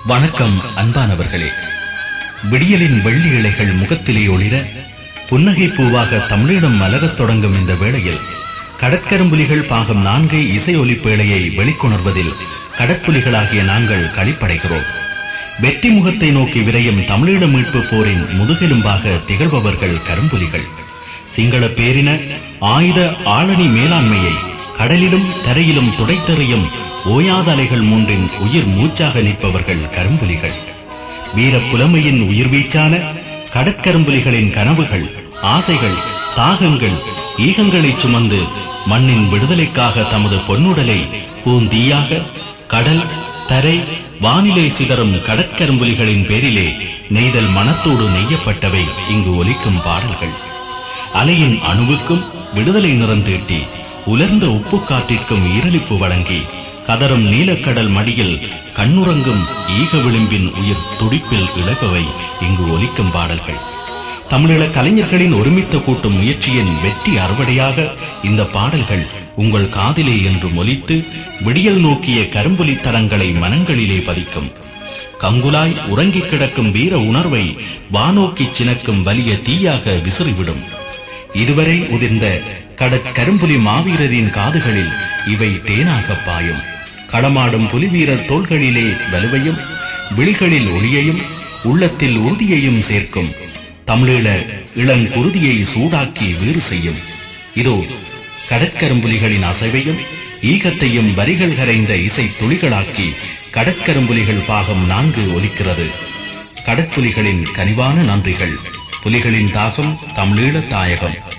வணக்கம் அன்பானவர்களே விடியலின் வெள்ளி இலைகள் முகத்திலே ஒளிர புன்னகை பூவாக தமிழீழம் மலரத் தொடங்கும் இந்த வேளையில் கடற்கரும்புலிகள் பாகம் நான்கை இசை ஒலிப்பேழையை வெளிக்கொணர்வதில் கடற்புலிகளாகிய நாங்கள் களிப்படைகிறோம் வெற்றி முகத்தை நோக்கி விரையும் தமிழீழ மீட்பு போரின் முதுகெலும்பாக திகழ்பவர்கள் கரும்புலிகள் சிங்கள பேரின ஆயுத ஆளணி மேலாண்மையை கடலிலும் தரையிலும் துடைத்தெறியும் ஓயாத அலைகள் மூன்றின் உயிர் மூச்சாக நிற்பவர்கள் கரும்புலிகள் வீர புலமையின் உயிர்வீச்சான கடற்கரும்புலிகளின் கனவுகள் ஆசைகள் தாகங்கள் ஈகங்களை சுமந்து மண்ணின் விடுதலைக்காக தமது பொன்னுடலை பூந்தீயாக கடல் தரை வானிலை சிதறும் கடற்கரும்புலிகளின் பேரிலே நெய்தல் மனத்தோடு நெய்யப்பட்டவை இங்கு ஒலிக்கும் பாடல்கள் அலையின் அணுவுக்கும் விடுதலை நிறந்தீட்டி உலர்ந்த உப்பு காற்றிற்கும் ஈரலிப்பு வழங்கி கதரும் நீலக்கடல் மடியில் கண்ணுறங்கும் ஈக விளிம்பின் உயிர் துடிப்பில் இழப்பவை இங்கு ஒலிக்கும் பாடல்கள் தமிழீழ கலைஞர்களின் ஒருமித்த கூட்டும் முயற்சியின் வெற்றி அறுவடையாக இந்த பாடல்கள் உங்கள் காதிலே என்று மொலித்து விடியல் நோக்கிய கரும்புலி தரங்களை மனங்களிலே பதிக்கும் கங்குலாய் உறங்கிக் கிடக்கும் வீர உணர்வை வானோக்கி சினக்கும் வலிய தீயாக விசிறிவிடும் இதுவரை உதிர்ந்த கடற்கரும்புலி மாவீரரின் காதுகளில் இவை தேனாக பாயும் களமாடும் புலிவீரர் தோள்களிலே வலுவையும் விழிகளில் ஒளியையும் உள்ளத்தில் உறுதியையும் சேர்க்கும் தமிழீழ இளங்குருதியை சூடாக்கி வேறு செய்யும் இதோ கடற்கரும்புலிகளின் அசைவையும் ஈகத்தையும் வரிகள் கரைந்த இசை துளிகளாக்கி கடற்கரும்புலிகள் பாகம் நான்கு ஒலிக்கிறது கடற்புலிகளின் கனிவான நன்றிகள் புலிகளின் தாகம் தமிழீழ தாயகம்